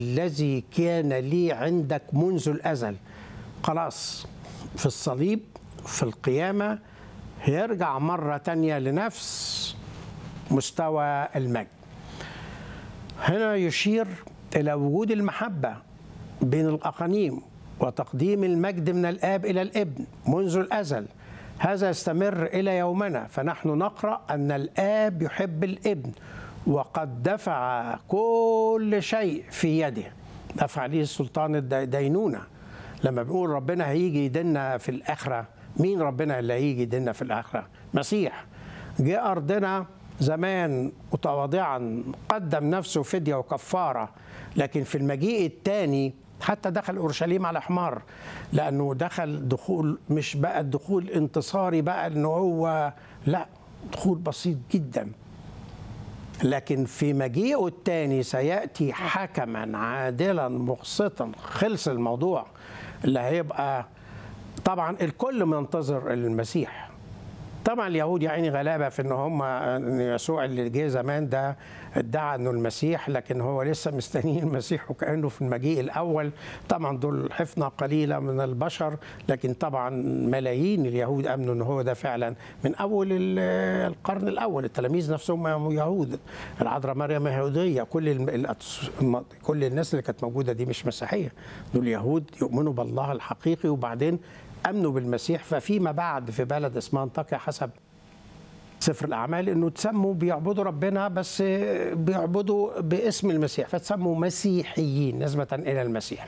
الذي كان لي عندك منذ الأزل خلاص في الصليب في القيامة هيرجع مرة تانية لنفس مستوى المجد هنا يشير إلى وجود المحبة بين الأقانيم وتقديم المجد من الآب إلى الابن منذ الأزل هذا يستمر إلى يومنا فنحن نقرأ أن الآب يحب الابن وقد دفع كل شيء في يده دفع ليه سلطان الدينونة لما بنقول ربنا هيجي يدنا في الآخرة مين ربنا اللي هيجي يدنا في الآخرة مسيح جاء أرضنا زمان متواضعا قدم نفسه فدية وكفارة لكن في المجيء الثاني حتى دخل اورشليم على حمار لانه دخل دخول مش بقى الدخول انتصاري بقى انه هو لا دخول بسيط جدا لكن في مجيئه الثاني سياتي حكما عادلا مقسطا خلص الموضوع اللي هيبقى طبعا الكل منتظر المسيح طبعا اليهود يا عيني غلابه في ان هم ان يسوع اللي جه زمان ده ادعى انه المسيح لكن هو لسه مستنيين المسيح وكانه في المجيء الاول طبعا دول حفنه قليله من البشر لكن طبعا ملايين اليهود امنوا ان هو ده فعلا من اول القرن الاول التلاميذ نفسهم يهود العذراء مريم يهوديه كل كل الناس اللي كانت موجوده دي مش مسيحيه دول يهود يؤمنوا بالله الحقيقي وبعدين امنوا بالمسيح ففيما بعد في بلد اسمها انطاكيا حسب سفر الاعمال انه تسموا بيعبدوا ربنا بس بيعبدوا باسم المسيح فتسموا مسيحيين نسبه الى المسيح.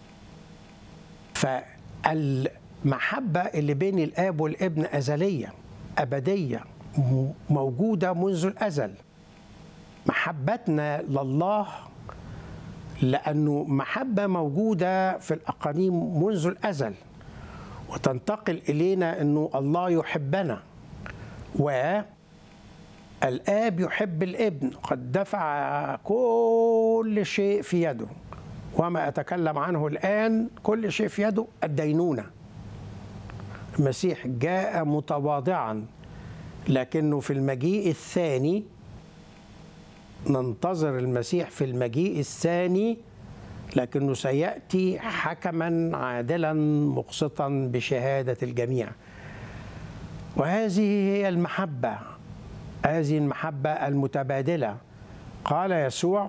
فالمحبه اللي بين الاب والابن ازليه ابديه موجوده منذ الازل. محبتنا لله لانه محبه موجوده في الاقانيم منذ الازل. وتنتقل الينا انه الله يحبنا والاب يحب الابن قد دفع كل شيء في يده وما اتكلم عنه الان كل شيء في يده الدينونه المسيح جاء متواضعا لكنه في المجيء الثاني ننتظر المسيح في المجيء الثاني لكنه سياتي حكما عادلا مقسطا بشهاده الجميع وهذه هي المحبه هذه المحبه المتبادله قال يسوع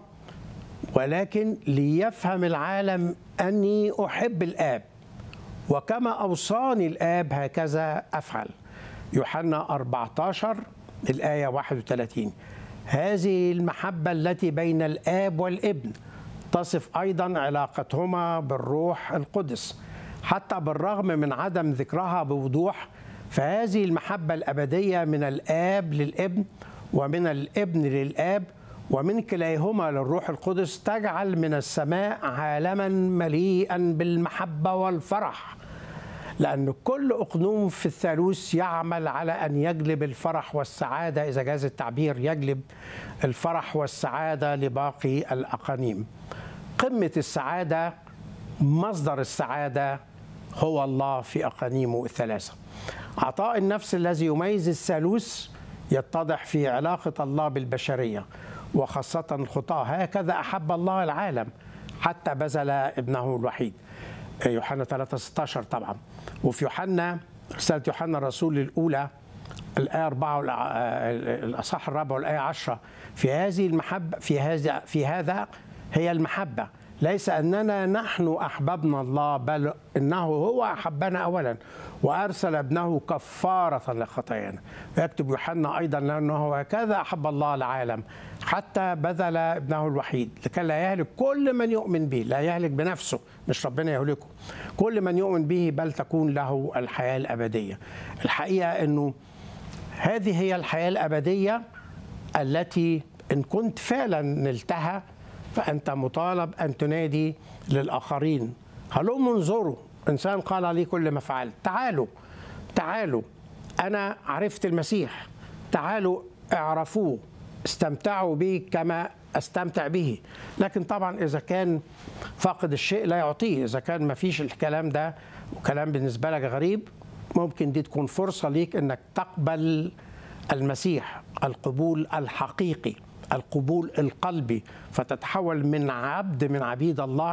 ولكن ليفهم العالم اني احب الاب وكما اوصاني الاب هكذا افعل يوحنا 14 الايه 31 هذه المحبه التي بين الاب والابن تصف ايضا علاقتهما بالروح القدس حتى بالرغم من عدم ذكرها بوضوح فهذه المحبه الابديه من الاب للابن ومن الابن للاب ومن كليهما للروح القدس تجعل من السماء عالما مليئا بالمحبه والفرح لأن كل أقنوم في الثالوث يعمل على أن يجلب الفرح والسعادة إذا جاز التعبير يجلب الفرح والسعادة لباقي الأقانيم قمة السعادة مصدر السعادة هو الله في أقانيمه الثلاثة عطاء النفس الذي يميز الثالوث يتضح في علاقة الله بالبشرية وخاصة الخطاة هكذا أحب الله العالم حتى بذل ابنه الوحيد يوحنا 3 16 طبعا وفي يوحنا رسالة يوحنا الرسول الأولى الآية 4 الأصح الرابع والآية 10 في هذه المحبة في هذا في هذا هي المحبة ليس أننا نحن أحببنا الله بل إنه هو أحبنا أولا وأرسل ابنه كفارة لخطايانا يكتب يوحنا أيضا لأنه هكذا أحب الله العالم حتى بذل ابنه الوحيد لكي لا يهلك كل من يؤمن به لا يهلك بنفسه مش ربنا يهلكه كل من يؤمن به بل تكون له الحياة الأبدية الحقيقة أنه هذه هي الحياة الأبدية التي إن كنت فعلا نلتها فأنت مطالب أن تنادي للآخرين هلم انظروا إنسان قال لي كل ما فعلت تعالوا تعالوا أنا عرفت المسيح تعالوا اعرفوه استمتعوا به كما استمتع به لكن طبعا إذا كان فاقد الشيء لا يعطيه إذا كان ما فيش الكلام ده وكلام بالنسبة لك غريب ممكن دي تكون فرصة ليك أنك تقبل المسيح القبول الحقيقي القبول القلبي فتتحول من عبد من عبيد الله